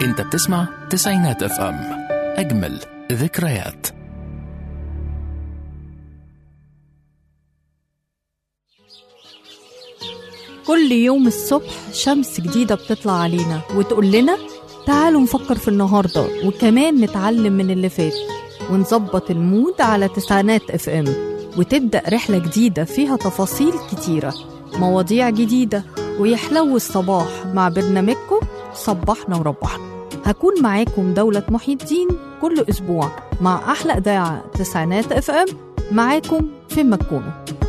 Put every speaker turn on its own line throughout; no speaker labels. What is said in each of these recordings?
انت بتسمع تسعينات اف ام اجمل ذكريات
كل يوم الصبح شمس جديدة بتطلع علينا وتقول لنا تعالوا نفكر في النهاردة وكمان نتعلم من اللي فات ونظبط المود على تسعينات اف ام وتبدأ رحلة جديدة فيها تفاصيل كتيرة مواضيع جديدة ويحلو الصباح مع برنامجكم صبحنا وربحنا هكون معاكم دولة محي الدين كل أسبوع مع أحلى إذاعة تسعينات اف ام معاكم فين ما تكونوا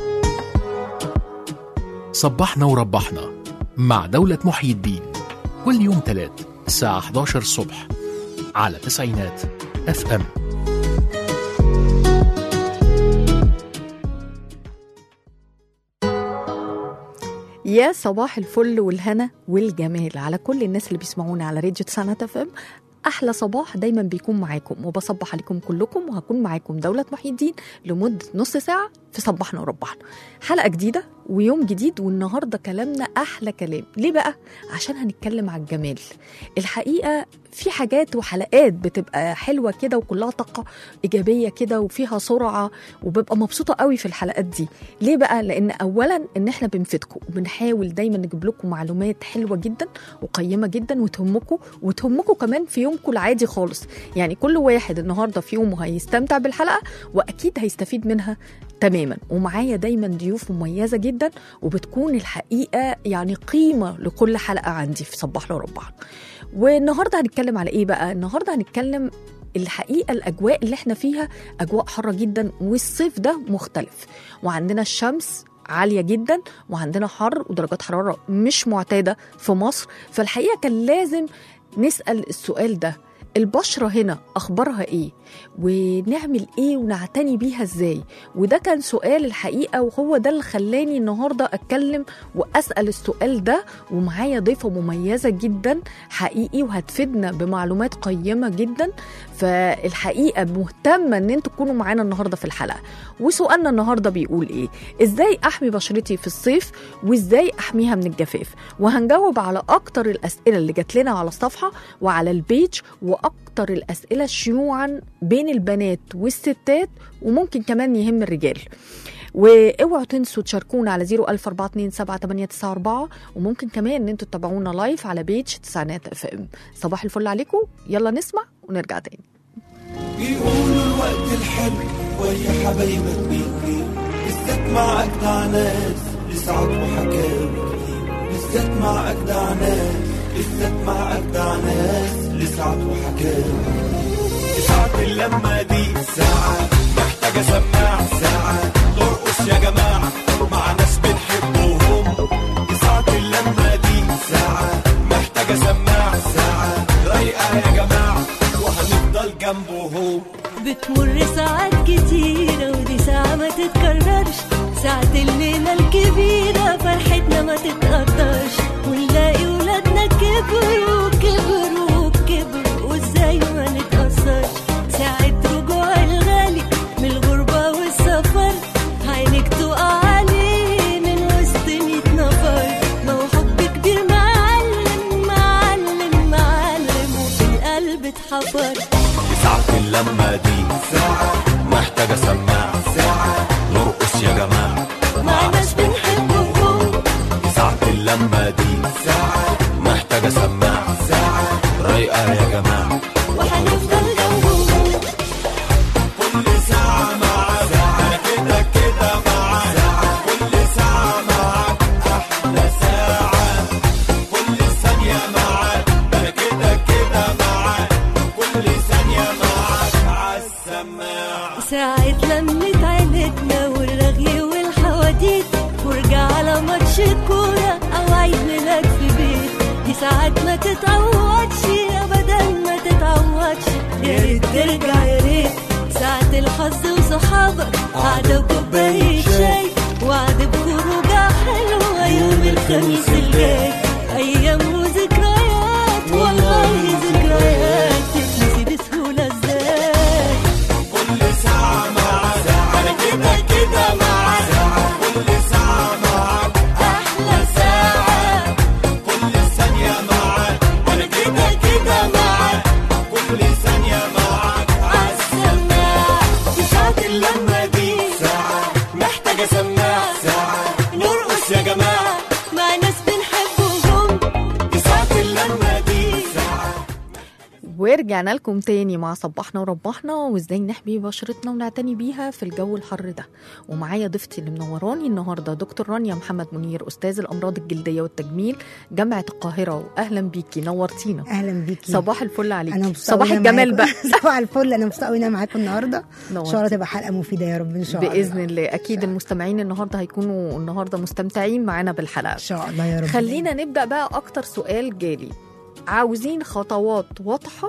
صبحنا وربحنا مع دولة محيي الدين كل يوم تلات الساعة 11 الصبح على تسعينات اف ام
يا صباح الفل والهنا والجمال على كل الناس اللي بيسمعونا على راديو تسعينات اف ام احلى صباح دايما بيكون معاكم وبصبح عليكم كلكم وهكون معاكم دوله محي الدين لمده نص ساعه في صبحنا وربحنا حلقه جديده ويوم جديد والنهارده كلامنا احلى كلام ليه بقى عشان هنتكلم على الجمال الحقيقه في حاجات وحلقات بتبقى حلوه كده وكلها طاقه ايجابيه كده وفيها سرعه وببقى مبسوطه قوي في الحلقات دي ليه بقى لان اولا ان احنا بنفيدكم وبنحاول دايما نجيب لكم معلومات حلوه جدا وقيمه جدا وتهمكم وتهمكم كمان في يومكم العادي خالص يعني كل واحد النهارده في يومه هيستمتع بالحلقه واكيد هيستفيد منها تماما ومعايا دايما ضيوف مميزه جدا وبتكون الحقيقه يعني قيمه لكل حلقه عندي في صباح له ربعنا والنهارده هنتكلم على ايه بقى النهارده هنتكلم الحقيقه الاجواء اللي احنا فيها اجواء حاره جدا والصيف ده مختلف وعندنا الشمس عاليه جدا وعندنا حر ودرجات حراره مش معتاده في مصر فالحقيقه كان لازم نسال السؤال ده البشرة هنا أخبارها إيه ونعمل إيه ونعتني بيها إزاي وده كان سؤال الحقيقة وهو ده اللي خلاني النهاردة أتكلم وأسأل السؤال ده ومعايا ضيفة مميزة جدا حقيقي وهتفيدنا بمعلومات قيمة جدا فالحقيقة مهتمة إن انتوا تكونوا معانا النهاردة في الحلقة وسؤالنا النهاردة بيقول إيه إزاي أحمي بشرتي في الصيف وإزاي أحميها من الجفاف وهنجاوب على أكتر الأسئلة اللي جات لنا على الصفحة وعلى البيج واكتر الاسئله شيوعا بين البنات والستات وممكن كمان يهم الرجال واوعوا تنسوا تشاركونا على 004278994 وممكن كمان ان انتوا تتابعونا لايف على بيج تسعينات اف ام صباح الفل عليكم يلا نسمع ونرجع تاني
بيقولوا الوقت الحلو ويا حبايبك بيطير بالذات مع أجدع ناس لسعد وحكاوي كتير بالذات مع أجدع ناس بالذات مع أجدع ناس لسعد وحكاوي ساعة اللمة دي ساعة محتاجة سماع ساعة ترقص يا جماعة مع ناس بنحبهم ساعة اللمة دي ساعة محتاجة سماع ساعة رايقة يا جماعة وهنفضل جنبهم
بتمر ساعات كتيرة ودي ساعة ما تتكررش ساعة الليلة الكبيرة فرحتنا ما تتقدرش ونلاقي ولادنا كبروا كبروا كبروا وازاي ما نتأثرش ساعة رجوع الغالي من الغربة والسفر عينك تقع عليه من وسط ميت نفر ما هو حب كبير معلم معلم معلم وفي القلب اتحفر
ساعة اللمة دي ساعة محتاجة سماع ساعة نرقص يا جماعة
مع ناس بنحبهم
ساعة اللمة دي ساعة محتاجة سماع ساعة رايقة يا جماعة
وهنفضل جنبهم
كل ساعة معاك ساعة كده كده معاك ساعة كل ساعة معاك أحلى ساعة كل ثانية معاك أنا كده كده معاك كل ثانية معاك عالسماعة
ساعة لمة عيلتنا والرغي والحواديت ورجع على ماتش كورة أو عيد ميلاد في بيت دي ساعات ما تتعوضش أبدا ما تتعوضش يا ريت ترجع يا ريت ساعة الحظ وصحابك قعدة وكوباية شاي وعد بخروجة حلوة يوم الخميس الجاي أيام وذكريات والله ذكريات تتنسي بسهولة ازاي
كل ساعة معاك أنا كده كده معاك كل ساعة معاك
أحلى ساعة
كل ثانية معاك أنا كده كده معاك
مع ناس بنحبهم
دي ساعة اللمة دي ساعة
ورجعنا لكم تاني مع صبحنا وربحنا وازاي نحمي بشرتنا ونعتني بيها في الجو الحر ده ومعايا ضيفتي اللي منوراني النهارده دكتور رانيا محمد منير استاذ الامراض الجلديه والتجميل جامعه القاهره واهلا بيكي نورتينا
اهلا بيكي
صباح الفل عليكي
انا مبسوطه
صباح
أوي إن أنا
الجمال بقى
معاكم. صباح الفل انا مبسوطه قوي ان انا معاكم النهارده ان
نورتي.
شاء الله تبقى حلقه مفيده يا رب ان شاء الله
باذن الله اكيد المستمعين النهارده هيكونوا النهارده مستمتعين معانا بالحلقه
ان شاء الله يا رب
خلينا نبدا بقى اكتر سؤال جالي عاوزين خطوات واضحه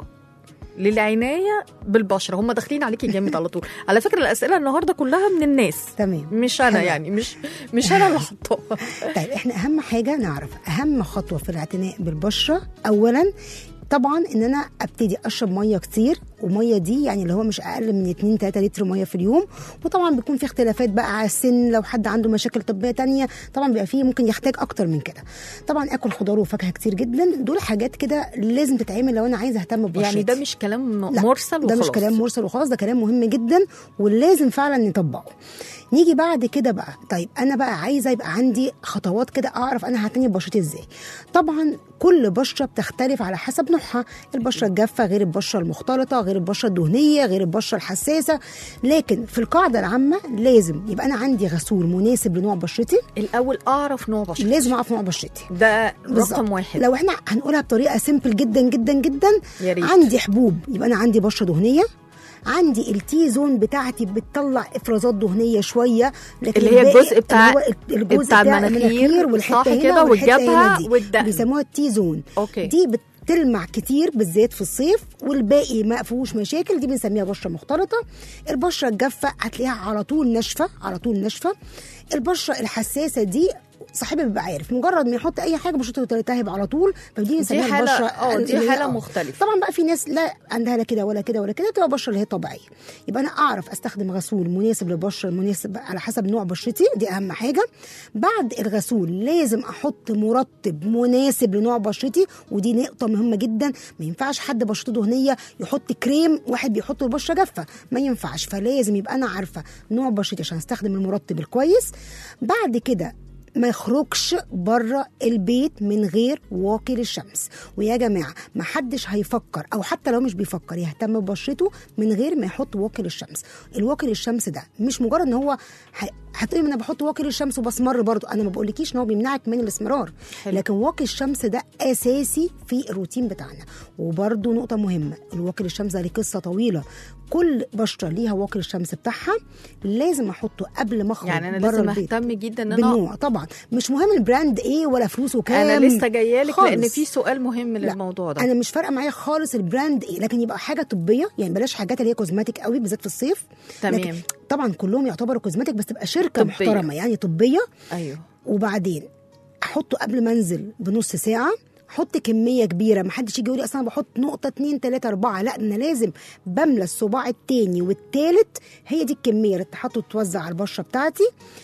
للعنايه بالبشره هم داخلين عليكي جامد على طول على فكره الاسئله النهارده كلها من الناس
تمام
مش انا
حلو.
يعني مش مش انا اللي حطاها
طيب احنا اهم حاجه نعرف اهم خطوه في الاعتناء بالبشره اولا طبعا ان انا ابتدي اشرب ميه كتير وميه دي يعني اللي هو مش اقل من 2 3 لتر ميه في اليوم وطبعا بيكون في اختلافات بقى على السن لو حد عنده مشاكل طبيه تانية طبعا بيبقى فيه ممكن يحتاج اكتر من كده طبعا اكل خضار وفاكهه كتير جدا دول حاجات كده لازم تتعمل لو انا عايزه اهتم ببشرتي
يعني ده مش كلام
لا،
مرسل
ده
وخلاص
مش كلام مرسل وخلاص ده كلام مهم جدا ولازم فعلا نطبقه نيجي بعد كده بقى طيب انا بقى عايزه يبقى عندي خطوات كده اعرف انا هعتني ببشرتي ازاي طبعا كل بشره بتختلف على حسب نوعها البشره الجافه غير البشره المختلطه غير البشره الدهنيه غير البشره الحساسه لكن في القاعده العامه لازم يبقى انا عندي غسول مناسب لنوع بشرتي
الاول اعرف نوع بشرتي
لازم اعرف نوع بشرتي
ده
بالظبط.
رقم واحد
لو احنا هنقولها بطريقه سيمبل جدا جدا جدا
يا ريت.
عندي حبوب يبقى انا عندي بشره دهنيه عندي التي زون بتاعتي بتطلع افرازات دهنيه شويه لكن
اللي هي
الباقي
الجزء بتاع-
اللي هو الجزء
بتاع
بتاع
المناخير،
والحته
صح
هنا
كده،
والحتة
والجبهة
هنا دي.
والدقن.
بيسموها التي زون
أوكي.
دي بتلمع كتير بالذات في الصيف والباقي ما فيهوش مشاكل دي بنسميها بشره مختلطه البشره الجافه هتلاقيها على طول ناشفه على طول ناشفه البشره الحساسه دي صاحبها بيبقى عارف مجرد ما يحط اي حاجه بشرته تلتهب على طول فدي
دي
بنسميها
حالة
البشره
اه دي
اللي هي-
حالة
آه.
مختلفة
طبعا بقى في ناس لا عندها لا كده ولا كده ولا كده تبقى بشره اللي هي طبيعيه يبقى انا اعرف استخدم غسول مناسب للبشره المناسب على حسب نوع بشرتي دي اهم حاجه بعد الغسول لازم احط مرطب مناسب لنوع بشرتي ودي نقطه مهمه جدا ما ينفعش حد بشرته دهنيه يحط كريم واحد بيحط البشره جافه ما ينفعش فلازم يبقى انا عارفه نوع بشرتي عشان استخدم المرطب الكويس بعد كده ما يخرجش بره البيت من غير واقي للشمس ويا جماعه ما حدش هيفكر او حتى لو مش بيفكر يهتم ببشرته من غير ما يحط واقي للشمس الواقي للشمس ده مش مجرد ان هو ه- هتقولي انا بحط واقي للشمس وبسمر برضو انا ما بقولكيش ان هو بيمنعك من الاسمرار
حلو.
لكن واقي الشمس ده اساسي في الروتين بتاعنا وبرضو نقطه مهمه الواقي للشمس ده ليه قصه طويله كل بشره ليها واقي الشمس بتاعها لازم احطه قبل ما اخرج
يعني انا
بره
لازم
البيت.
اهتم جدا ان انا
بالنوع طبعا مش مهم البراند ايه ولا فلوسه كام
انا لسه جايه لك لان
خالص.
في سؤال مهم
لا،
للموضوع ده
انا مش فارقه معايا خالص البراند ايه لكن يبقى حاجه طبيه يعني بلاش حاجات اللي هي كوزماتيك قوي بالذات في الصيف
تمام.
لكن طبعا كلهم يعتبروا كوزماتيك بس تبقى شركه
طبية.
محترمه يعني طبيه
ايوه
وبعدين احطه قبل ما انزل بنص ساعه احط كميه كبيره ما حدش يجي يقول لي اصل انا بحط نقطه اتنين تلاته اربعه لا انا لازم بملى الصباع التاني والتالت هي دي الكميه اللي تحط وتوزع على البشره بتاعتي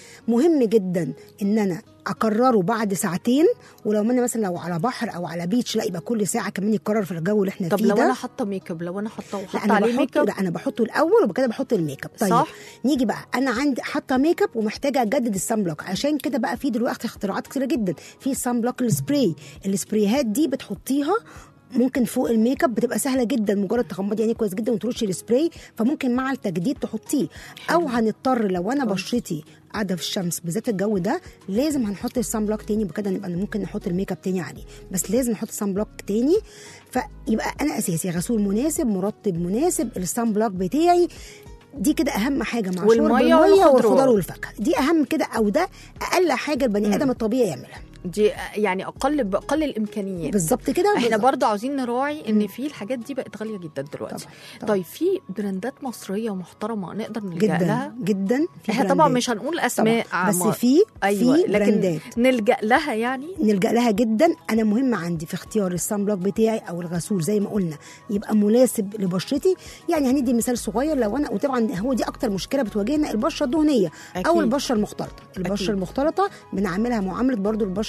مهم جدا ان انا اكرره بعد ساعتين ولو انا مثلا لو على بحر او على بيتش لا يبقى كل ساعه كمان يتكرر في الجو اللي احنا
طب
فيه
لو
ده
انا حاطه ميك اب لو انا حاطه
لا
وحاطه
انا
عليه ميك
بحطه
اب
لا انا بحطه الاول وبعد كده بحط الميك اب طيب
صح.
نيجي بقى انا عندي حاطه ميك اب ومحتاجه اجدد السان بلوك عشان كده بقى في دلوقتي اختراعات كتيره جدا في السان بلوك السبراي السبرايهات دي بتحطيها ممكن فوق الميك اب بتبقى سهله جدا مجرد تغمضي عينيك كويس جدا وترشي السبراي فممكن مع التجديد تحطيه او هنضطر لو انا بشرتي قاعده في الشمس بالذات الجو ده لازم هنحط السان بلوك تاني بكده نبقى ممكن نحط الميك اب تاني عليه بس لازم نحط السان بلوك تاني فيبقى انا اساسي غسول مناسب مرطب مناسب السان بلوك بتاعي دي كده اهم حاجه مع شرب
والمية
الميه
والخضروات.
والخضار والفاكهه دي اهم كده او ده اقل حاجه البني ادم الطبيعي يعملها
دي يعني اقل باقل الامكانيات
بالظبط كده
احنا
بالظبط.
برضه عاوزين نراعي ان في الحاجات دي بقت غاليه جدا دلوقتي
طبعاً، طبعاً.
طيب في براندات مصريه محترمه نقدر نلجا
جدا
لها
جدا في
احنا طبعا
براندات.
مش هنقول اسماء
طبعا. بس
عم-
في
ايوه
في
لكن
براندات
نلجا لها يعني
نلجا لها جدا انا مهم عندي في اختيار السان بلوك بتاعي او الغسول زي ما قلنا يبقى مناسب لبشرتي يعني هندي مثال صغير لو انا وطبعا هو دي اكتر مشكله بتواجهنا البشره الدهنيه
أكيد.
او البشره المختلطه البشره
أكيد.
المختلطه بنعملها معامله برضو البشره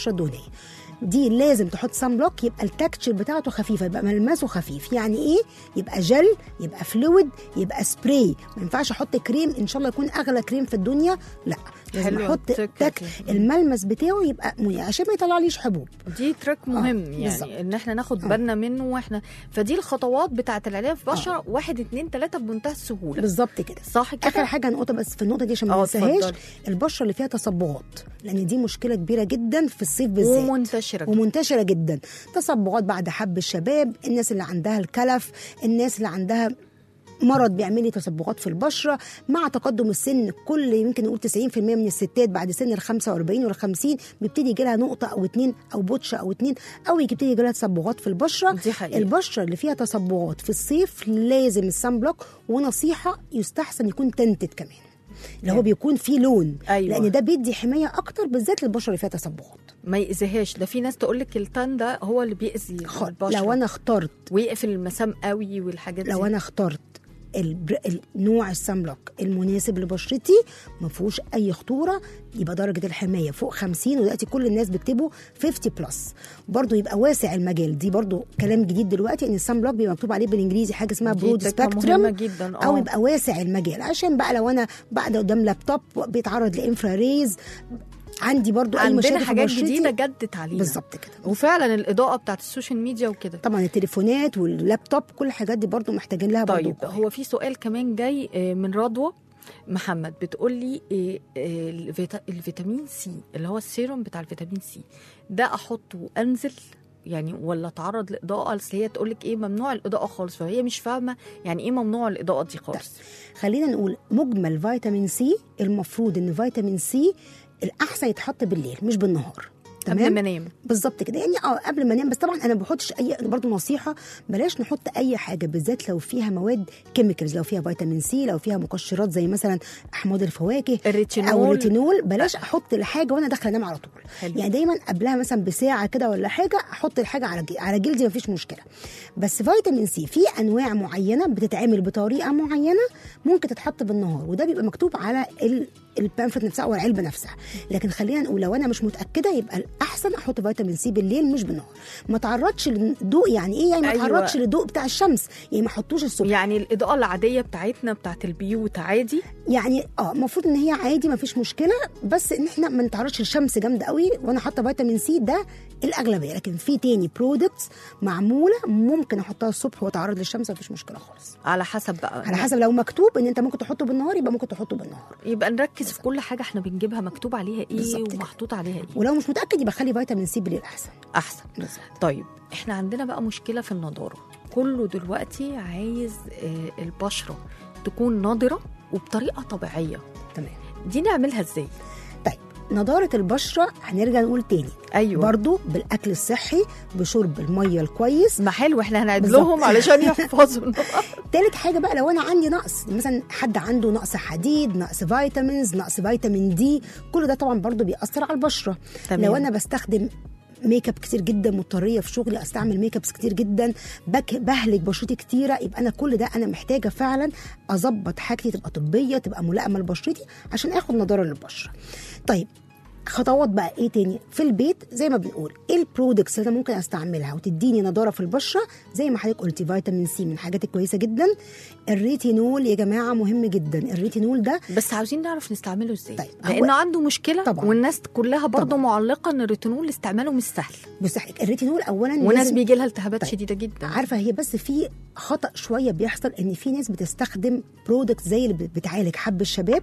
البشره الدهنيه دي لازم تحط سان بلوك يبقى التكتشر بتاعته خفيفه يبقى ملمسه خفيف يعني ايه يبقى جل يبقى فلويد يبقى سبراي ما ينفعش احط كريم ان شاء الله يكون اغلى كريم في الدنيا لا لازم
حلوة
احط
التكة
تك
دي.
الملمس بتاعه يبقى مني عشان ما يطلعليش حبوب
دي تريك مهم
بالظبط.
يعني ان احنا ناخد بالنا منه واحنا فدي الخطوات بتاعه العلاج في بشره واحد اتنين تلاته بمنتهى السهوله
بالظبط كده
صح كده
اخر حاجه نقطه بس في النقطه دي عشان ما
اه،
ننساهاش
اتفضلي.
البشره اللي فيها تصبغات لان دي مشكله كبيره جدا في الصيف بالذات
ومنتشره
ومنتشره جدا تصبغات بعد حب الشباب الناس اللي عندها الكلف الناس اللي عندها مرض بيعمل لي تصبغات في البشره مع تقدم السن كل يمكن نقول 90% من الستات بعد سن ال 45 وال 50 بيبتدي يجي لها نقطه او اتنين او بوتشه او اتنين او يبتدي يجي لها تصبغات في البشره
دي حقيقة.
البشره اللي فيها تصبغات في الصيف لازم السان بلوك ونصيحه يستحسن يكون تنتد كمان اللي هو بيكون فيه لون
أيوة.
لان ده بيدي حمايه اكتر بالذات للبشره اللي فيها تصبغات
ما يأذيهاش ده في ناس تقول لك التان ده هو اللي بيأذي
خ-
البشره
لو انا اخترت
ويقفل المسام قوي والحاجات
لو
دي
انا اخترت البر... النوع السان بلوك المناسب لبشرتي ما فيهوش اي خطوره يبقى درجه الحمايه فوق 50 ودلوقتي كل الناس بيكتبوا 50 بلس برضه يبقى واسع المجال دي برضه كلام جديد دلوقتي ان السان بلوك بيبقى مكتوب عليه بالانجليزي حاجه اسمها
دي
برود
تكة مهمة
سبيكترم
جدا
او
اه
يبقى واسع المجال عشان بقى لو انا بعد قدام لابتوب بيتعرض لانفراريز عندي برضه اي
عندنا
مشاكل في
حاجات
بشرتي
جديده جدت علينا
بالظبط كده
وفعلا الاضاءه بتاعت السوشيال ميديا وكده
طبعا التليفونات واللابتوب كل الحاجات دي برضه محتاجين لها برضه
طيب
وقاية.
هو في سؤال كمان جاي آه، من رضوى محمد بتقول لي آه، آه، الفيتا- الفيتامين سي اللي هو السيروم بتاع الفيتامين سي ده احطه انزل يعني ولا اتعرض لاضاءه اصل هي تقول لك ايه ممنوع الاضاءه خالص فهي مش فاهمه يعني ايه ممنوع الاضاءه دي خالص
خلينا نقول مجمل فيتامين سي المفروض ان فيتامين سي الاحسن يتحط بالليل مش بالنهار
قبل
تمام
ما انام
بالظبط كده يعني اه قبل ما انام بس طبعا انا ما بحطش اي برضه نصيحه بلاش نحط اي حاجه بالذات لو فيها مواد كيميكالز لو فيها فيتامين سي لو فيها مقشرات زي مثلا احماض الفواكه
الريتينول.
او الريتينول بلاش احط الحاجه وانا داخله انام على طول
حلو.
يعني دايما قبلها مثلا بساعه كده ولا حاجه احط الحاجه على جي- على جلدي مفيش مشكله بس فيتامين سي في انواع معينه بتتعمل بطريقه معينه ممكن تتحط بالنهار وده بيبقى مكتوب على ال البامفلت نفسها او العلبه نفسها لكن خلينا نقول لو انا مش متاكده يبقى الاحسن احط فيتامين سي بالليل مش بالنهار ما تعرضش للضوء يعني ايه يعني ما
أيوة.
تعرضش للضوء بتاع الشمس يعني ما احطوش الصبح
يعني الاضاءه العاديه بتاعتنا بتاعت البيوت عادي
يعني اه المفروض ان هي عادي ما فيش مشكله بس ان احنا ما نتعرضش للشمس جامده قوي وانا حاطه فيتامين سي ده الاغلبيه لكن في تاني برودكتس معموله ممكن احطها الصبح واتعرض للشمس ما فيش مشكله خالص
على حسب بقى
على حسب لو مكتوب ان انت ممكن تحطه بالنهار يبقى ممكن تحطه بالنهار
يبقى نركز في كل حاجه احنا بنجيبها مكتوب عليها ايه
بالظبط كده.
ومحطوط عليها ايه
ولو مش متاكد يبقى خلي فيتامين سي بالليل احسن
احسن
بالظبط
طيب احنا عندنا بقى مشكله في النضاره كله دلوقتي عايز آه، البشره تكون نضره وبطريقه طبيعيه
تمام
دي نعملها ازاي
طيب نضاره البشره هنرجع نقول تاني
ايوه
برضو بالاكل الصحي بشرب الميه الكويس
ما حلو احنا هنعد
بالظبط.
لهم علشان يحفظوا
تالت حاجه بقى لو انا عندي نقص مثلا حد عنده نقص حديد نقص فيتامينز نقص فيتامين دي كل ده طبعا برضو بيأثر على البشره
تمام.
لو انا بستخدم ميك اب كتير جدا مضطريه في شغلي استعمل ميك ابس كتير جدا بك بهلك بشرتي كتيره يبقى انا كل ده انا محتاجه فعلا اظبط حاجتي تبقى طبيه تبقى ملائمه لبشرتي عشان اخد نضاره للبشره طيب خطوات بقى ايه تاني في البيت زي ما بنقول ايه البرودكتس اللي انا ممكن استعملها وتديني نضاره في البشره زي ما حضرتك قلتي فيتامين سي من الحاجات الكويسه جدا الريتينول يا جماعه مهم جدا الريتينول ده
بس عاوزين نعرف نستعمله ازاي
طيب،
لانه
هو-
عنده مشكله
طبعاً.
والناس كلها برضه
طبعاً.
معلقه ان الريتينول استعماله مش سهل
بص حضرتك، الريتينول اولا
وناس
لازم-
بيجي لها التهابات
طيب.
شديده جدا
عارفه هي بس في خطا شويه بيحصل ان في ناس بتستخدم برودكت زي اللي بتعالج حب الشباب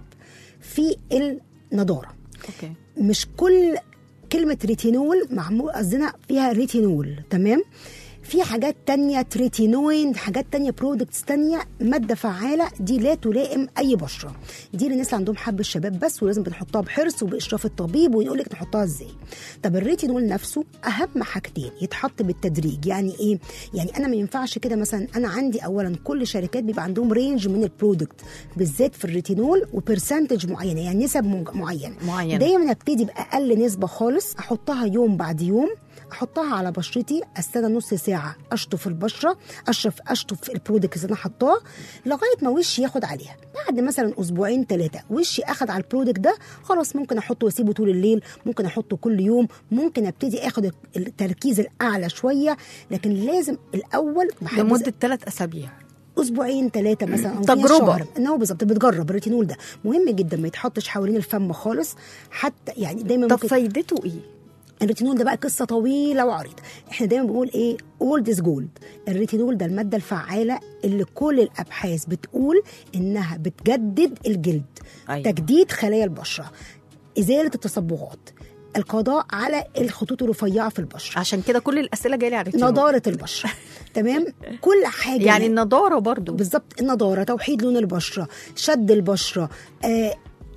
في النضاره
اوكي
مش كل كلمة ريتينول معمول قصدنا فيها ريتينول تمام في حاجات تانية تريتينوين حاجات تانية برودكتس تانية مادة فعالة دي لا تلائم أي بشرة دي للناس اللي عندهم حب الشباب بس ولازم بنحطها بحرص وبإشراف الطبيب ويقول لك نحطها ازاي طب الريتينول نفسه أهم حاجتين يتحط بالتدريج يعني إيه؟ يعني أنا ما ينفعش كده مثلا أنا عندي أولا كل شركات بيبقى عندهم رينج من البرودكت بالذات في الريتينول وبرسنتج معينة يعني نسب مج- معينة
معينة.
دايما ابتدي باقل نسبه خالص احطها يوم بعد يوم احطها على بشرتي استنى نص ساعه اشطف البشره اشرف اشطف البرودكت اللي انا حطاه لغايه ما وشي ياخد عليها بعد مثلا اسبوعين ثلاثه وشي اخد على البرودكت ده خلاص ممكن احطه واسيبه طول الليل ممكن احطه كل يوم ممكن ابتدي اخد التركيز الاعلى شويه لكن لازم الاول بحب
لمده ثلاث اسابيع
اسبوعين ثلاثه مثلا او
تجربة.
شهر ان هو بالظبط بتجرب الريتينول ده مهم جدا ما يتحطش حوالين الفم خالص حتى يعني دايما
طب
ممكن
فايدته ايه؟
الريتينول ده بقى قصه طويله وعريضه احنا دايما بنقول ايه اولد از جولد الريتينول ده الماده الفعاله اللي كل الابحاث بتقول انها بتجدد الجلد
أيوة.
تجديد خلايا البشره ازاله التصبغات القضاء على الخطوط الرفيعه في البشره
عشان كده كل الاسئله جايه لي على الريتينول.
نضاره البشره تمام كل حاجه
يعني النضاره برضو
بالظبط النضاره توحيد لون البشره شد البشره آه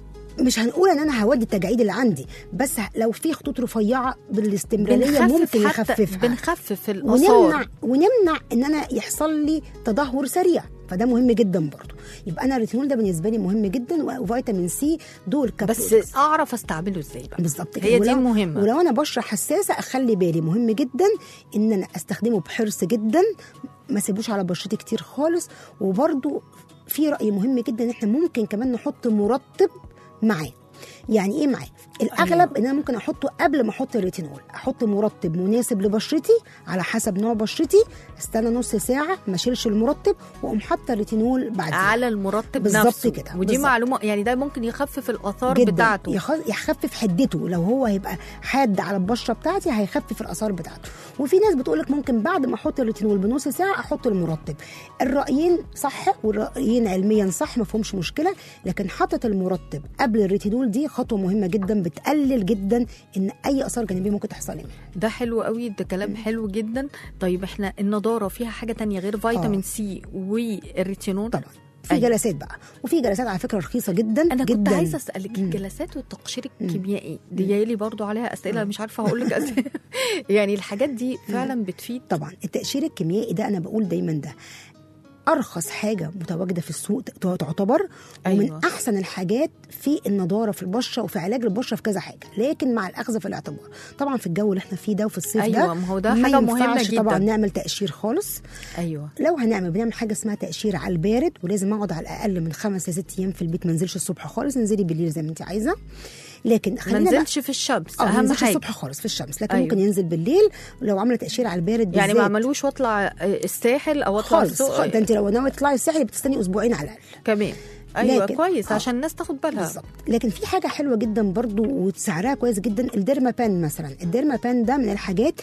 مش هنقول ان انا هودي التجاعيد اللي عندي بس لو في خطوط رفيعه بالاستمراريه ممكن
حتى
نخففها
بنخفف الاثار
ونمنع ونمنع ان انا يحصل لي تدهور سريع فده مهم جدا برضه يبقى انا الريتينول ده بالنسبه لي مهم جدا وفيتامين سي دول
بس
كابسولز.
اعرف استعمله ازاي بقى
بالظبط كده.
هي دي
ولو-
المهمه
ولو انا بشره حساسه اخلي بالي مهم جدا ان انا استخدمه بحرص جدا ما سيبوش على بشرتي كتير خالص وبرده في راي مهم جدا ان احنا ممكن كمان نحط مرطب معاه يعني ايه معاه الاغلب
أيوة.
ان انا ممكن احطه قبل ما احط الريتينول احط مرطب مناسب لبشرتي على حسب نوع بشرتي استنى نص ساعه ما اشيلش المرطب واقوم حاطه الريتينول بعدين
على المرطب
بالظبط
نفسه
كده،
ودي
بالظبط.
معلومه يعني ده ممكن يخفف الاثار
جدا
بتاعته
يخ- يخفف حدته لو هو هيبقى حاد على البشره بتاعتي هيخفف الاثار بتاعته وفي ناس بتقولك ممكن بعد ما احط الريتينول بنص ساعه احط المرطب الرايين صح والرايين علميا صح ما فيهمش مشكله لكن حطت المرطب قبل الريتينول دي خطوه مهمه جدا بتقلل جدا ان اي اثار جانبيه ممكن تحصل لي منها
ده حلو قوي ده كلام حلو جدا طيب احنا النضاره فيها حاجه تانية غير فيتامين
آه.
سي والريتينول
طبعا في
أيوة.
جلسات بقى وفي جلسات على فكره رخيصه جدا
انا
جدا
كنت عايزه اسالك
مم.
الجلسات والتقشير الكيميائي دي جايلي برضو عليها اسئله مش عارفه هقول لك أسئلة. يعني الحاجات دي فعلا بتفيد
طبعا التقشير الكيميائي ده انا بقول دايما ده ارخص حاجه متواجده في السوق ت- تعتبر ومن
أيوة.
احسن الحاجات في النضاره في البشره وفي علاج البشره في كذا حاجه لكن مع الاخذ في الاعتبار طبعا في الجو اللي احنا فيه ده وفي الصيف ده
أيوة، ما هو ده
ما
حاجة مهمة
ينفعش طبعا
جداً.
نعمل تقشير خالص
ايوه
لو هنعمل بنعمل حاجه اسمها تقشير على البارد ولازم اقعد على الاقل من خمس لست ايام في البيت ما انزلش الصبح خالص انزلي بالليل زي ما انت عايزه لكن
ما
خلينا بقى-
نزلش في الشمس
اه ما
اهم
ينزلش
حاجه
الصبح خالص في الشمس لكن
أيوة.
ممكن ينزل بالليل لو عمل تقشير على البارد
يعني ما
بالذات.
عملوش واطلع
خالص
الساحل او اطلع
خالص
السوق
ده انت لو ناوي تطلعي الساحل بتستني اسبوعين على الاقل
كمان ايوه
لكن-
كويس
آه.
عشان الناس تاخد بالها
بالظبط لكن في حاجه حلوه جدا برضو وسعرها كويس جدا الديرما بان مثلا الديرما بان ده من الحاجات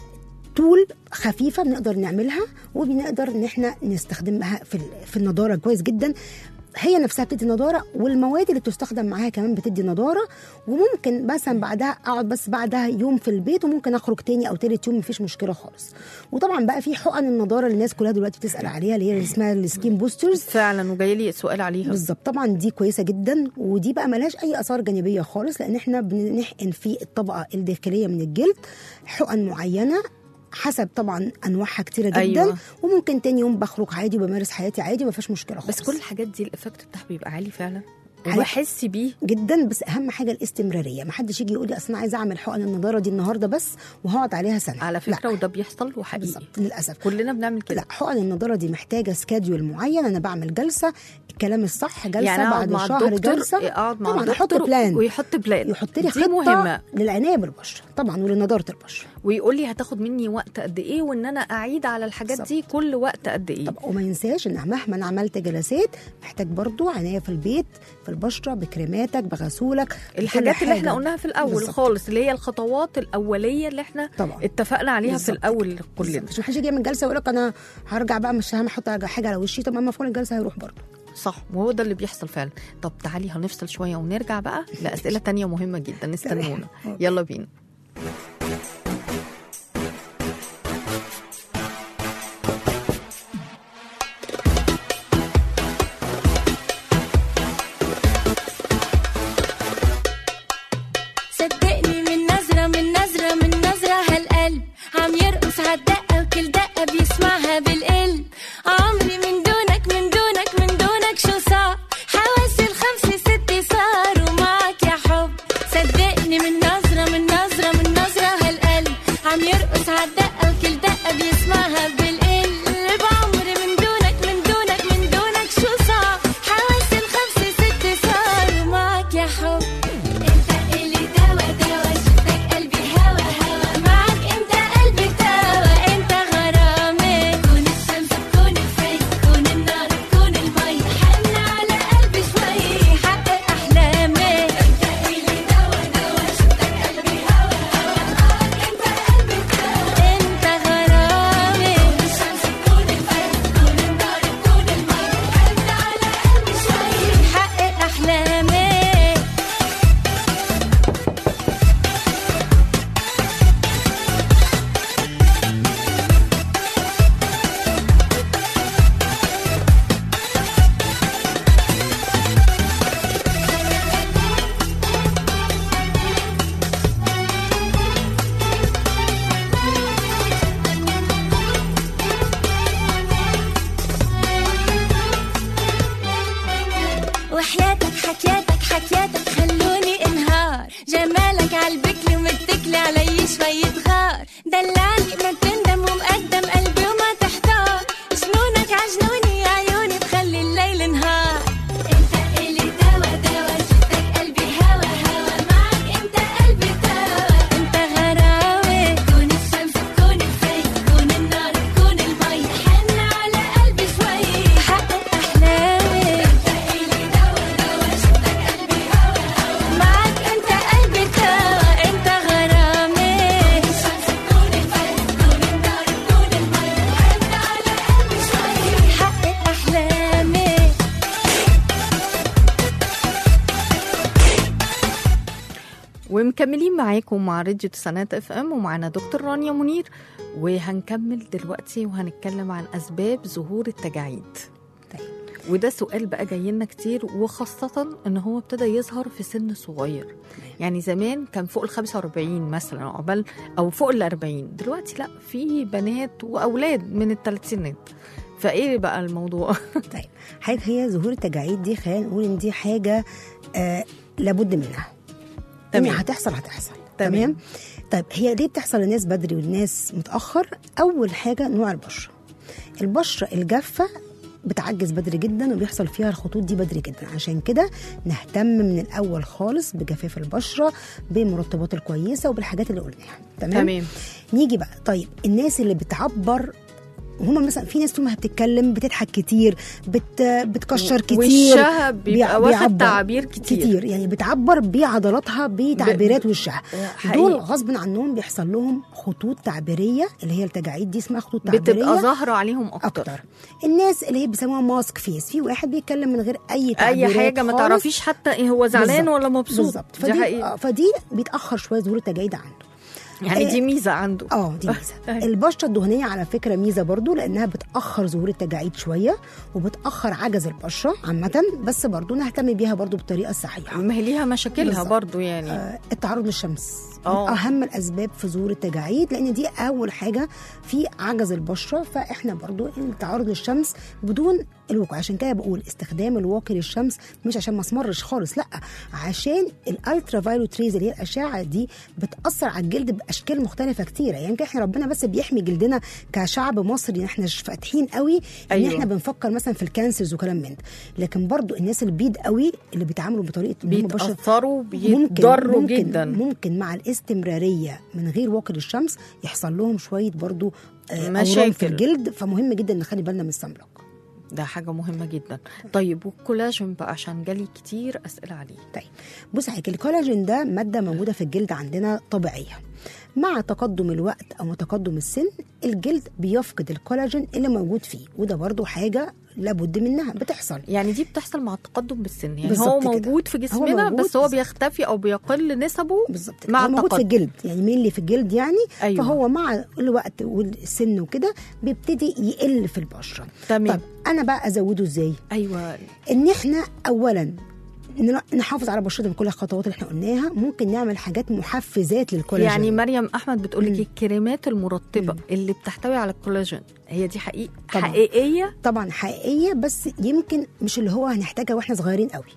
طول خفيفه بنقدر نعملها وبنقدر ان احنا نستخدمها في ال- في النضاره كويس جدا هي نفسها بتدي نضاره والمواد اللي بتستخدم معاها كمان بتدي نضاره وممكن مثلا بعدها اقعد بس بعدها يوم في البيت وممكن اخرج تاني او تالت يوم مفيش مشكله خالص وطبعا بقى في حقن النضاره اللي الناس كلها دلوقتي بتسال عليها اللي هي اللي اسمها السكين بوسترز
فعلا وجاي لي سؤال عليها
بالظبط طبعا دي كويسه جدا ودي بقى ملهاش اي اثار جانبيه خالص لان احنا بنحقن في الطبقه الداخليه من الجلد حقن معينه حسب طبعا انواعها كتيره جدا
أيوة.
أيوة. وممكن تاني يوم بخرج عادي وبمارس حياتي عادي ما فيش مشكله خالص
بس كل الحاجات دي الايفكت بتاعها بيبقى عالي فعلا
عالي.
وبحس بيه
جدا بس اهم حاجه الاستمراريه ما حدش يجي يقول لي اصل انا عايزه اعمل حقن النضاره دي النهارده بس وهقعد عليها سنه
على فكره
لا.
وده بيحصل وحقيقي
بالظبط للاسف
كلنا بنعمل كده
لا حقن النضاره دي محتاجه سكادول معين انا بعمل جلسه الكلام الصح جلسه
يعني اقعد
بعد
مع
شهر
الدكتور
جلسه
اقعد مع
طبعا احط
الدكتور
بلان
ويحط بلان
يحط لي
دي
خطه
مهمه
للعنايه بالبشره طبعا ولنضاره البشره
ويقول لي هتاخد مني وقت قد ايه وان انا اعيد على الحاجات دي كل وقت قد ايه
طب وما ينساش ان مهما أنا عملت جلسات محتاج برضو عنايه في البيت في البشره بكريماتك بغسولك بكل
الحاجات اللي احنا
حاجة.
قلناها في الاول
بالظبط.
خالص اللي هي الخطوات الاوليه اللي احنا
طبعا.
اتفقنا عليها
بالظبط
في الاول كلنا
بالظبط. مش محدش يجي يعمل جلسه ويقول لك انا هرجع بقى مش هم احط حاجه على وشي طب ما مفعول الجلسه هيروح برضو
صح وهو ده اللي بيحصل فعلا طب تعالي هنفصل شويه ونرجع بقى لاسئله تانية مهمه جدا استنونا يلا بينا
صدقني من نظرة من نظرة من نظرة هالقلب عم يرقص عالدقة وكل دقة بيسمعها بالقلب عمري من دونك من دونك من دونك شو صار حواسي الخمسة ستة صاروا معك يا حب صدقني من نظرة من نظرة من نظرة عم يرقص عالدقة وكل دقة بيسمعها بالقلب عمري من دونك من دونك من دونك شو صار حواسي الخمسة ستة صاروا معك يا حب انت اللي دوا دوا شفتك قلبي هوا هوا معك انت قلبي توا انت غرامي كون الشمس كون الفيك كون النار كون المي حن على قلبي شوي حقق احلامي انت اللي دوا دوا شفتك قلبي هوا هوا معك انت قلبي توا انت غرامي كون الشمس كون الفيك كون النار كون المي حن على قلبي شوي حقق احلامي وحياتك حكياتك حكياتك خلوني انهار جمالك عالبكلي ومتكلي علي شوية غار دلعني ما تندم ومقدم قلبي وما تحتار جنونك عجنوني عيوني بخلي الليل نهار انت اللي دوا دوا شفتك قلبي هوا هوا معك انت قلبي توا انت غراوي كون الشمس كون الفيك كون النار كون المي حن على قلبي شوي حقق احلامي انت اللي دوا دوا شفتك قلبي هوا هوا معك انت قلبي توا انت غرامي كون الشمس كون الفيك كون النار كون المي حن على قلبي شوي حقق احلامي
ومكملين معاكم مع راديو تسعينات اف ام ومعانا دكتور رانيا منير وهنكمل دلوقتي وهنتكلم عن اسباب ظهور التجاعيد
طيب.
وده سؤال بقى جاي لنا كتير وخاصة ان هو ابتدى يظهر في سن صغير يعني زمان كان فوق ال 45 مثلا عقبال او فوق ال 40 دلوقتي لا في بنات واولاد من الثلاثينات فايه بقى الموضوع
طيب حاجه هي ظهور التجاعيد دي خلينا نقول ان دي حاجه آه لابد منها
تمام.
تمام هتحصل هتحصل
تمام.
تمام طيب هي ليه بتحصل للناس بدري والناس متاخر اول حاجه نوع البشره البشره الجافه بتعجز بدري جدا وبيحصل فيها الخطوط دي بدري جدا عشان كده نهتم من الاول خالص بجفاف البشره بالمرطبات الكويسه وبالحاجات اللي قلناها تمام
تمام
نيجي بقى طيب الناس اللي بتعبر هما مثلا في ناس طول ما هي بتتكلم بتضحك كتير بت بتكشر كتير
وشها بيبقى
بيع-
واخد
بيعبر
تعابير كتير.
كتير يعني بتعبر بعضلاتها بتعبيرات وشها
حقيقي.
دول غصب عنهم بيحصل لهم خطوط تعبيريه اللي هي التجاعيد دي اسمها خطوط تعبيريه
بتبقى ظاهرة عليهم اكتر,
اكتر الناس اللي هي بيسموها ماسك فيس في واحد بيتكلم من غير اي
اي
تعبيرات
حاجة ما
خالص.
تعرفيش حتى إيه هو زعلان
بالظبط.
ولا مبسوط
بالظبط
دي
فدي
حقيقة
آه، فدي بيتاخر شويه ظهور التجاعيد عنده
يعني
آه،
دي ميزة عنده
اه دي ميزه البشره الدهنيه على فكره ميزه برضو لانها بتاخر ظهور التجاعيد شويه وبتاخر عجز البشره عامه بس برضو نهتم بيها برضو بالطريقه الصحيحه
ما هي ليها مشاكلها
بالظبط.
برضو يعني
آه، التعرض للشمس
آه.
من اهم الاسباب في ظهور التجاعيد لان دي اول حاجه في عجز البشره فاحنا برضو التعرض للشمس بدون الوقايه عشان كده بقول استخدام الواقي للشمس مش عشان ما اسمرش خالص لا عشان الالترا فايولوت ريز اللي هي الاشعه دي بتاثر على الجلد باشكال مختلفه كتيره يعني يمكن احنا ربنا بس بيحمي جلدنا كشعب مصري احنا مش فاتحين قوي ان
أيوة.
احنا بنفكر مثلا في الكانسرز وكلام من ده لكن برضو الناس اللي بيض قوي اللي بيتعاملوا بطريقه إن هم بشرة
بيتأثروا
ممكن
بيتضروا
ممكن
جدا
ممكن مع الاستمراريه من غير واقي للشمس يحصل لهم شويه برضو آه، اورام
مشاكل.
في الجلد فمهم جدا نخلي بالنا من الصن بلوك
ده حاجة مهمة جدا طيب والكولاجين بقى عشان جالي كتير أسئلة عليه
طيب بص يا حضرتك الكولاجين ده ماده موجوده في الجلد عندنا طبيعيه مع تقدم الوقت او تقدم السن الجلد بيفقد الكولاجين اللي موجود فيه وده برضو حاجه لابد منها بتحصل
يعني دي بتحصل مع التقدم بالسن يعني
بالظبط
هو
كده.
موجود في جسمنا
موجود
بس هو
بالظبط.
بيختفي أو بيقل نسبه
بالظبط
مع
هو موجود في
التقدم
الجلد يعني مين اللي في الجلد يعني
أيوة.
فهو مع الوقت والسن وكده بيبتدي يقل في البشره
تمام.
طب انا بقى ازوده ازاي
أيوة
ان احنا اولا ن- نحافظ على بشرتنا بكل الخطوات اللي احنا قلناها ممكن نعمل حاجات محفزات للكولاجين
يعني مريم احمد بتقول لك
مم.
الكريمات المرطبه
مم.
اللي بتحتوي على الكولاجين هي دي حقيقة
طبعاً.
حقيقيه
طبعا حقيقيه بس يمكن مش اللي هو هنحتاجها واحنا صغيرين قوي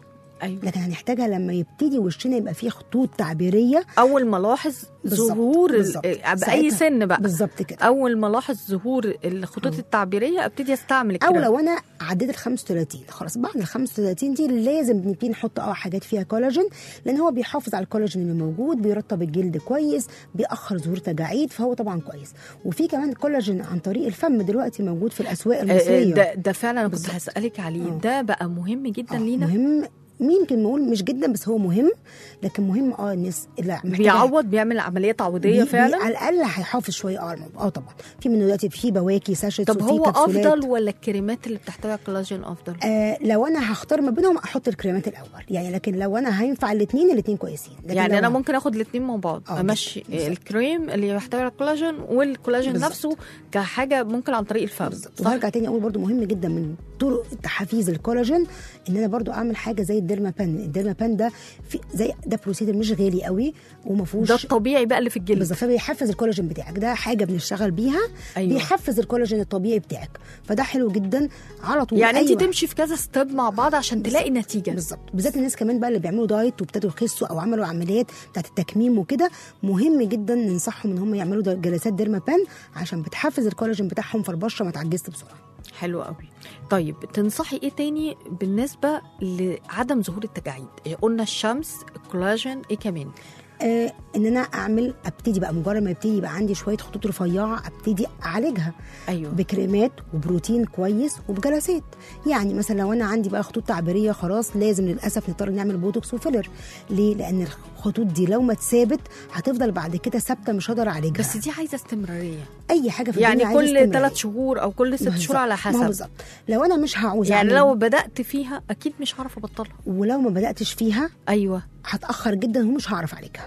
ايوه
لكن هنحتاجها لما يبتدي وشنا يبقى فيه خطوط تعبيريه
اول ما الاحظ
بالظبط،
ظهور ال-
بالظبط.
باي
ساعتها-
سن بقى
بالظبط كده
اول ما الاحظ ظهور الخطوط التعبيريه ابتدي استعمل
او
الكريم
لو انا عديت ال 35 خلاص بعد ال 35 دي لازم نبتدي نحط اه حاجات فيها كولاجين لان هو بيحافظ على الكولاجين اللي موجود بيرطب الجلد كويس بيأخر ظهور تجاعيد فهو طبعا كويس وفي كمان كولاجين عن طريق الفم دلوقتي موجود في الاسواق
آه، آه،
المصريه
ده ده فعلا أنا كنت
بالظبط.
هسالك عليه
آه.
ده بقى مهم جدا
آه،
لينا
مهم يمكن نقول مش جدا بس هو مهم لكن مهم اه الناس اللي محتاجة-
بيعوض بيعمل عمليه تعويضيه
بي- بي-
فعلا
على الاقل هيحافظ شويه اه على الموضوع. اه طبعا في منه دلوقتي في بواكي ساشيتس
طب
وفي
هو
كبسولات.
افضل ولا الكريمات اللي بتحتوي على الكولاجين افضل
آه لو انا هختار ما بينهم احط الكريمات الاول يعني لكن لو انا هينفع الاثنين الاثنين كويسين لكن
يعني
لو
انا ممكن اخد الاثنين مع بعض
آه،
امشي
بالظبط.
الكريم اللي بيحتوي على الكولاجين والكولاجين
بالظبط.
نفسه كحاجه ممكن عن طريق الفم
بالظبط
صح
وهرجع تاني اقول برضو مهم جدا من طرق تحفيز الكولاجين ان انا برضو اعمل حاجه زي الديرما بان الديرما بان ده في زي ده بروسيدر مش غالي قوي وما فيهوش
ده الطبيعي بقى اللي في الجلد
بالظبط فبيحفز الكولاجين بتاعك ده حاجه بنشتغل بيها
أيوة.
أيوة. بيحفز الكولاجين الطبيعي بتاعك فده حلو جدا على طول
يعني انت
أيوة.
تمشي في كذا ستيب مع بعض عشان تلاقي نتيجه
بالظبط بالذات الناس كمان بقى اللي بيعملوا دايت وابتدوا يخسوا او عملوا عمليات بتاعت التكميم وكده مهم جدا ننصحهم ان هم يعملوا دا- جلسات ديرما بان عشان بتحفز الكولاجين بتاعهم فالبشره ما تعجزش بسرعه
حلو قوي طيب تنصحي ايه تاني بالنسبه لعدم ظهور التجاعيد إيه قلنا الشمس الكولاجين ايه كمان
آه ان انا اعمل ابتدي بقى مجرد ما يبتدي يبقى عندي شويه خطوط رفيعه ابتدي اعالجها
ايوه
بكريمات وبروتين كويس وبجلسات يعني مثلا لو انا عندي بقى خطوط تعبيريه خلاص لازم للاسف نضطر نعمل بوتوكس وفيلر ليه لان الخطوط دي لو ما اتثابت هتفضل بعد كده ثابته مش هقدر اعالجها
بس دي عايزه استمراريه
اي حاجه في
يعني
الدنيا عايزة
كل
استمرارية.
ثلاث شهور او كل ست
بالظبط.
شهور على
ما هو
حسب
بالظبط لو انا مش هعوز
يعني
أعمل-
لو بدات فيها اكيد مش هعرف ابطلها
ولو ما بداتش فيها
ايوه
هتاخر جدا ومش هعرف عليها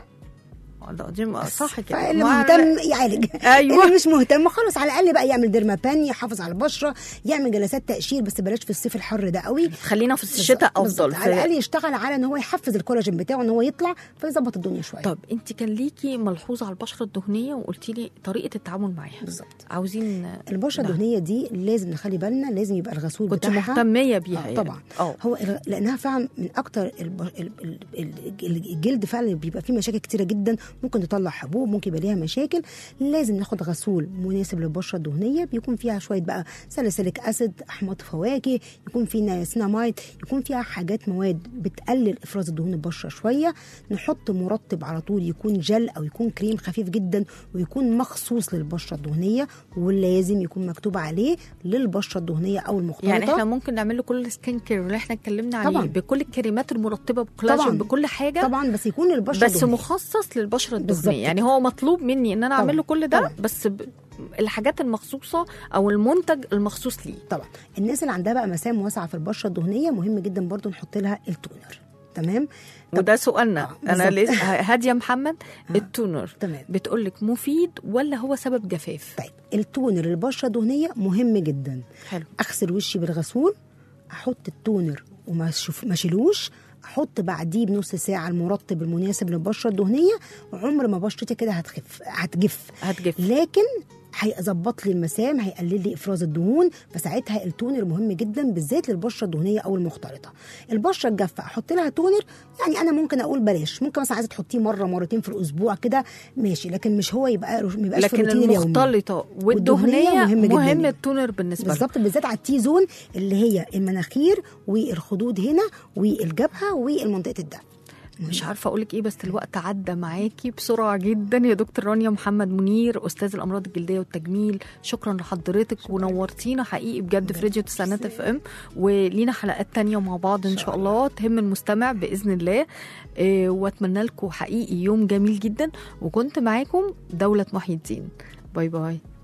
ده دي م- صح كده
فاللي
مع-
مهتم يعالج
أيوة.
اللي مش مهتم خلاص على الاقل بقى يعمل ديرما بان يحافظ على البشره يعمل جلسات تقشير بس بلاش في الصيف الحر ده قوي
خلينا في الشتاء
بالظبط.
افضل
على الاقل
في...
يشتغل على ان هو يحفز الكولاجين بتاعه ان هو يطلع فيظبط الدنيا شويه
طب انت كان ليكي ملحوظه على البشره الدهنيه وقلتي لي طريقه التعامل معاها
بالظبط
عاوزين
البشره
ده.
الدهنيه دي لازم نخلي بالنا لازم يبقى الغسول
كنت
بتاعها
مهتميه بيها
آه
يعني.
طبعا
اه
هو الغ- لانها فعلا من اكتر الب... ال... ال... ال... الجلد فعلا اللي بيبقى فيه مشاكل كتيره جدا ممكن تطلع حبوب ممكن يبقى ليها مشاكل لازم ناخد غسول مناسب للبشره الدهنيه بيكون فيها شويه بقى ساليسيليك اسيد احماض فواكه يكون فيها سينامايد يكون فيها حاجات مواد بتقلل افراز الدهون البشره شويه نحط مرطب على طول يكون جل او يكون كريم خفيف جدا ويكون مخصوص للبشره الدهنيه ولازم يكون مكتوب عليه للبشره الدهنيه او المختلطه
يعني احنا ممكن نعمل له كل السكين كير اللي احنا اتكلمنا عليه
طبعاً.
بكل الكريمات المرطبه بكولاجين
طبعاً.
بكل حاجه
طبعا بس يكون البشره
بس
دهنية.
مخصص للبشره
بالظبط
الدهنيه يعني هو مطلوب مني ان انا
طبعاً.
اعمل له كل ده
طبعاً.
بس ب... الحاجات المخصوصه او المنتج المخصوص ليه
طبعا الناس اللي عندها بقى مسام واسعه في البشره الدهنيه مهم جدا برضو نحط لها التونر تمام طب-
وده سؤالنا
آه،
انا
بالظبط.
لسه هاديه محمد التونر
تمام
بتقول لك مفيد ولا هو سبب جفاف
طيب التونر للبشره الدهنيه مهم جدا
حلو
اغسل وشي بالغسول احط التونر وما اشوف ما اشيلوش احط بعديه بنص ساعه المرطب المناسب للبشره الدهنيه وعمر ما بشرتي كده هتخف هتجف
هتجف
لكن هيظبط لي المسام هيقلل لي افراز الدهون فساعتها التونر مهم جدا بالذات للبشره الدهنيه او المختلطه البشره الجافه احط لها تونر يعني انا ممكن اقول بلاش ممكن مثلا عايزه تحطيه مره مرتين في الاسبوع كده ماشي لكن مش هو يبقى ما يبقاش في
لكن
الروتين اليومي
المختلطه
والدهنية
والدهنيه
مهم جداً
مهم
يعني.
التونر بالنسبه لها
بالظبط بالذات على التي زون اللي هي المناخير والخدود هنا والجبهه ومنطقه الدم
مش عارفه اقول لك ايه بس الوقت عدى معاكي بسرعه جدا يا دكتور رانيا محمد منير استاذ الامراض الجلديه والتجميل شكرا لحضرتك ونورتينا حقيقي بجد في راديو تسعينات اف ام ولينا حلقات تانية مع بعض ان شاء الله تهم المستمع باذن الله إيه، واتمنى لكم حقيقي يوم جميل جدا وكنت معاكم دوله محي الدين باي باي